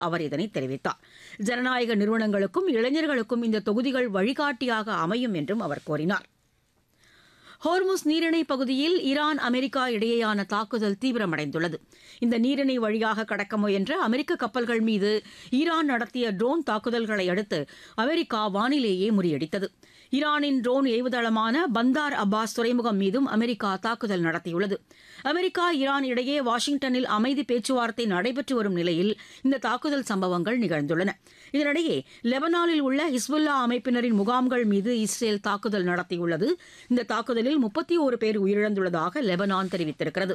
அவர் இதனை தெரிவித்தார் ஜனநாயக நிறுவனங்களுக்கும் இளைஞர்களுக்கும் இந்த தொகுதிகள் வழிகாட்டியாக அமையும் என்றும் அவர் கூறினார் ஹோர்முஸ் நீரிணை பகுதியில் ஈரான் அமெரிக்கா இடையேயான தாக்குதல் தீவிரமடைந்துள்ளது இந்த நீரிணை வழியாக கடக்க முயன்ற அமெரிக்க கப்பல்கள் மீது ஈரான் நடத்திய ட்ரோன் தாக்குதல்களை அடுத்து அமெரிக்கா வானிலேயே முறியடித்தது ஈரானின் ட்ரோன் ஏவுதளமான பந்தார் அப்பாஸ் துறைமுகம் மீதும் அமெரிக்கா தாக்குதல் நடத்தியுள்ளது அமெரிக்கா ஈரான் இடையே வாஷிங்டனில் அமைதி பேச்சுவார்த்தை நடைபெற்று வரும் நிலையில் இந்த தாக்குதல் சம்பவங்கள் நிகழ்ந்துள்ளன இதனிடையே லெபனானில் உள்ள ஹிஸ்புல்லா அமைப்பினரின் முகாம்கள் மீது இஸ்ரேல் தாக்குதல் நடத்தியுள்ளது இந்த தாக்குதலில் முப்பத்தி ஒரு பேர் உயிரிழந்துள்ளதாக லெபனான் தெரிவித்திருக்கிறது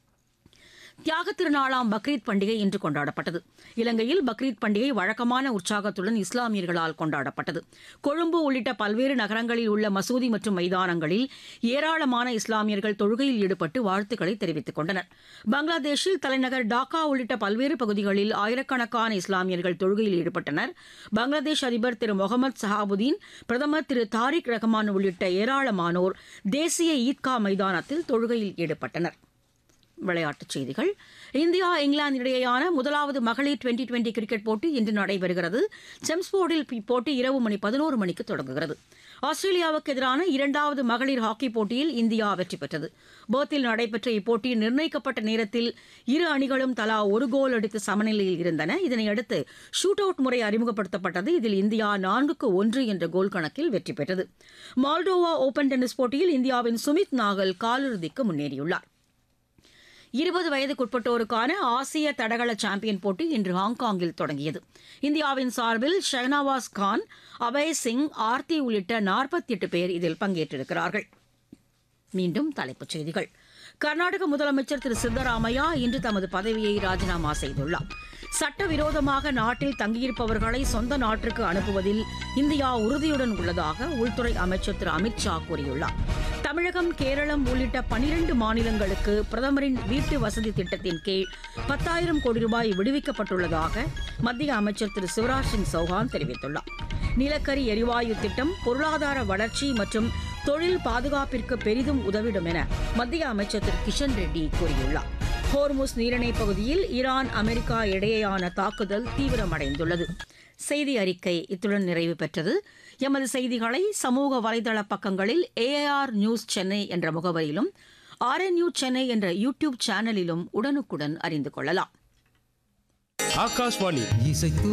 தியாகத் திருநாளாம் பக்ரீத் பண்டிகை இன்று கொண்டாடப்பட்டது இலங்கையில் பக்ரீத் பண்டிகை வழக்கமான உற்சாகத்துடன் இஸ்லாமியர்களால் கொண்டாடப்பட்டது கொழும்பு உள்ளிட்ட பல்வேறு நகரங்களில் உள்ள மசூதி மற்றும் மைதானங்களில் ஏராளமான இஸ்லாமியர்கள் தொழுகையில் ஈடுபட்டு வாழ்த்துக்களை தெரிவித்துக் கொண்டனர் பங்களாதேஷில் தலைநகர் டாக்கா உள்ளிட்ட பல்வேறு பகுதிகளில் ஆயிரக்கணக்கான இஸ்லாமியர்கள் தொழுகையில் ஈடுபட்டனர் பங்களாதேஷ் அதிபர் திரு முகமது சஹாபுதீன் பிரதமர் திரு தாரிக் ரஹ்மான் உள்ளிட்ட ஏராளமானோர் தேசிய ஈத்கா மைதானத்தில் தொழுகையில் ஈடுபட்டனர் விளையாட்டுச் செய்திகள் இந்தியா இங்கிலாந்து இடையேயான முதலாவது மகளிர் டுவெண்டி டுவெண்டி கிரிக்கெட் போட்டி இன்று நடைபெறுகிறது செம்ஸ்போர்டில் இப்போட்டி இரவு மணி பதினோரு மணிக்கு தொடங்குகிறது ஆஸ்திரேலியாவுக்கு எதிரான இரண்டாவது மகளிர் ஹாக்கி போட்டியில் இந்தியா வெற்றி பெற்றது பேர்த்தில் நடைபெற்ற இப்போட்டி நிர்ணயிக்கப்பட்ட நேரத்தில் இரு அணிகளும் தலா ஒரு கோல் அடித்து சமநிலையில் இருந்தன இதனையடுத்து ஷூட் அவுட் முறை அறிமுகப்படுத்தப்பட்டது இதில் இந்தியா நான்குக்கு ஒன்று என்ற கோல் கணக்கில் வெற்றி பெற்றது மால்டோவா ஓபன் டென்னிஸ் போட்டியில் இந்தியாவின் சுமித் நாகல் காலிறுதிக்கு முன்னேறியுள்ளார் இருபது வயதுக்குட்பட்டோருக்கான ஆசிய தடகள சாம்பியன் போட்டி இன்று ஹாங்காங்கில் தொடங்கியது இந்தியாவின் சார்பில் ஷெஹ்னவாஸ் கான் அபய் சிங் ஆர்த்தி உள்ளிட்ட நாற்பத்தி எட்டு பேர் இதில் பங்கேற்றிருக்கிறார்கள் மீண்டும் தலைப்புச் செய்திகள் கர்நாடக முதலமைச்சர் திரு சித்தராமையா இன்று தமது பதவியை ராஜினாமா செய்துள்ளார் சட்டவிரோதமாக நாட்டில் தங்கியிருப்பவர்களை சொந்த நாட்டிற்கு அனுப்புவதில் இந்தியா உறுதியுடன் உள்ளதாக உள்துறை அமைச்சர் திரு அமித் ஷா கூறியுள்ளார் தமிழகம் கேரளம் உள்ளிட்ட பனிரண்டு மாநிலங்களுக்கு பிரதமரின் வீட்டு வசதி திட்டத்தின் கீழ் பத்தாயிரம் கோடி ரூபாய் விடுவிக்கப்பட்டுள்ளதாக மத்திய அமைச்சர் திரு சிவராஜ் சிங் சௌஹான் தெரிவித்துள்ளார் நிலக்கரி எரிவாயு திட்டம் பொருளாதார வளர்ச்சி மற்றும் தொழில் பாதுகாப்பிற்கு பெரிதும் உதவிடும் என மத்திய அமைச்சர் திரு கிஷன் ரெட்டி கூறியுள்ளார் ஹோர்முஸ் நீரிணை பகுதியில் ஈரான் அமெரிக்கா இடையேயான தாக்குதல் தீவிரமடைந்துள்ளது செய்தி அறிக்கை இத்துடன் நிறைவு பெற்றது எமது செய்திகளை சமூக வலைதள பக்கங்களில் ஏஆர் நியூஸ் சென்னை என்ற முகவரியிலும் ஆர்என்யூ சென்னை என்ற யூடியூப் சேனலிலும் உடனுக்குடன் அறிந்து கொள்ளலாம் ஆகாஷ்வாணி இசைத்து